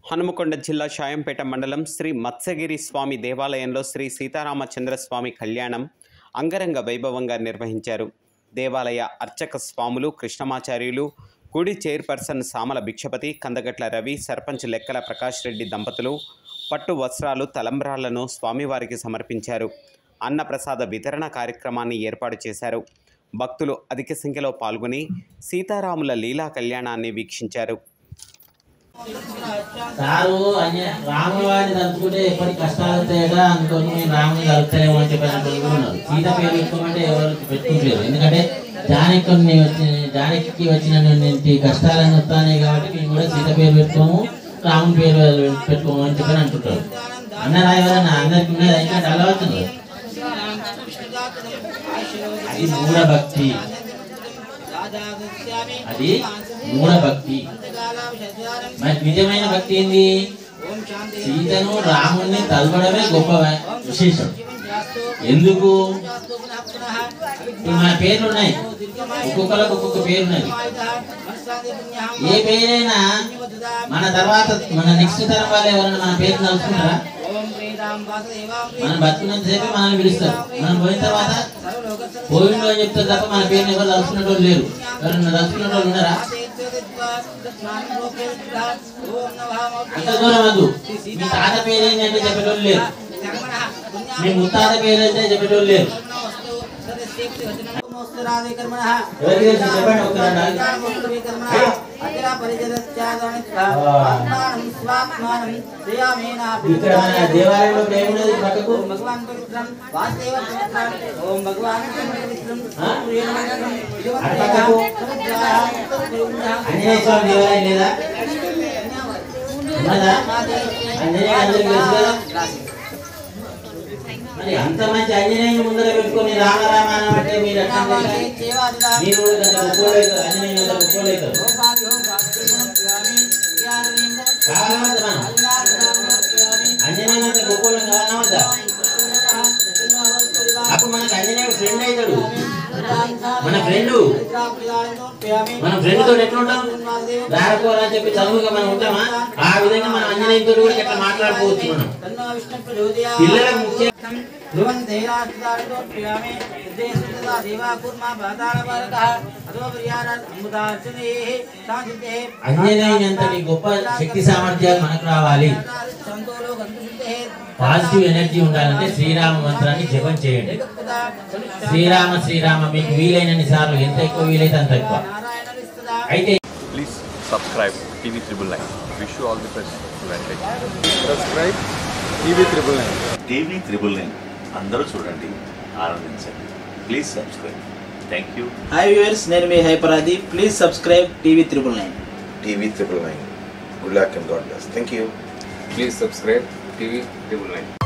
హనుమకొండ జిల్లా షాయంపేట మండలం శ్రీ మత్స్యగిరి స్వామి దేవాలయంలో శ్రీ సీతారామచంద్ర స్వామి కళ్యాణం అంగరంగ వైభవంగా నిర్వహించారు దేవాలయ అర్చక స్వాములు కృష్ణమాచార్యులు గుడి చైర్పర్సన్ సామల భిక్షపతి కందగట్ల రవి సర్పంచ్ లెక్కల ప్రకాష్ రెడ్డి దంపతులు పట్టు వస్త్రాలు తలంబ్రాలను స్వామివారికి సమర్పించారు అన్నప్రసాద వితరణ కార్యక్రమాన్ని ఏర్పాటు చేశారు భక్తులు అధిక సంఖ్యలో పాల్గొని సీతారాముల లీలా కళ్యాణాన్ని వీక్షించారు సారు అన్య రాముల వారిని తలుచుకుంటే ఎప్పటి కష్టాలు వస్తాయట అనుకొని మేము రాముని కలుపుతారేమో అని చెప్పి అనుకుని కూడా ఉన్నారు సీత పేరు పెట్టుకోమంటే ఎవరు పెట్టుకోలేరు ఎందుకంటే జానకి వచ్చి జానకి వచ్చినటువంటి కష్టాలన్నీ వస్తాయి కాబట్టి మేము కూడా సీత పేరు పెట్టుకోము రాముని పేరు పెట్టుకోము అని చెప్పి అంటుంటారు అన్నారా ఎవరన్నా అందరికి ఉన్నది అయితే అలవాటు అది మూఢభక్తి అది మూఢభక్తి మరి నిజమైన భక్తి ఏంది సీతను రాముణ్ణి తలపడమే గొప్ప విశేషం ఎందుకు ఇప్పుడు మన పేర్లు ఉన్నాయి ఒక్కొక్కరికి ఒక్కొక్క పేరు ఉన్నది ఏ పేరైనా మన తర్వాత మన నెక్స్ట్ తరం వాళ్ళు ఎవరైనా మన పేరు తలుచుకుంటారా మనం బతుకున్నంత సేపు మనల్ని పిలుస్తారు మనం పోయిన తర్వాత పోయిండు అని చెప్తారు తప్ప మన పేరుని ఎవరు తలుచుకునే వాళ్ళు లేరు ఎవరైనా తలుచుకునే వాళ్ళు ఉన్నారా అంత దూరం వద్దు మీ తాత పేరు ఏంటంటే చెప్పేటోళ్ళు లేరు మీ ముత్తాత పేరు అంటే చెప్పేటోళ్ళు లేరు ఎవరికి తెలుసు చెప్పండి ఒక రెండు ఇక్కడ మన దేవాలయంలో ఇప్పుడు ఏమున్నది పక్కకు భగవాన్ పవిత్రం వాసుదేవ పవిత్రం ఓం భగవాన్ పవిత్రం ఆ? అటు పక్కకు ఆంజనేయ స్వామి దేవాలయం లేదా ఉన్నదా ఆంజనేయ అందరికి తెలుసు కదా మరి అంత మంచి ఆంజనేయుని ముందర పెట్టుకొని రామ రామ అని అంటే మీరు ఎట్లా చేస్తారు? మీరు కూడా గంట గొప్పవాళ్ళు ఆంజనేయుని అంత గొప్పవాళ్ళు అవుతారు. కావాలంటే మనం ఆంజనేయుని అంత గొప్పవాళ్ళం కావాలా వద్దా? అప్పుడు మనకు ఆంజనేయుడు ఫ్రెండ్ అవుతాడు మన ఫ్రెండ్ మన ఫ్రెండ్ తోటి ఎట్లా ఉంటాం రారకోరా అని చెప్పి చదువుగా మనం ఉంటామా ఆ విధంగా మనం ఆంజనేయుతో కూడా ఎట్లా మాట్లాడుకోవచ్చు మనం పిల్లలకు ముఖ్యం ఆంజనేయుని అంతటి గొప్ప శక్తి సామర్థ్యాలు మనకు రావాలి పాజిటివ్ ఎనర్జీ ఉండాలంటే శ్రీరామ మంత్రాన్ని జపం చేయండి శ్రీరామ శ్రీరామ మీకు వీలైనన్ని సార్లు ఎంత ఎక్కువ వీలైతే అంత ఎక్కువ అయితే Please subscribe TV Triple Nine. Wish you all the best. Advantage. Subscribe TV triple nine TV triple nine అందరూ చూడండి ఆనందించండి please subscribe thank you hi viewers నేను మీ హైపరాది please subscribe TV triple nine TV triple nine good luck and God bless thank you Please subscribe TV Triple Nine.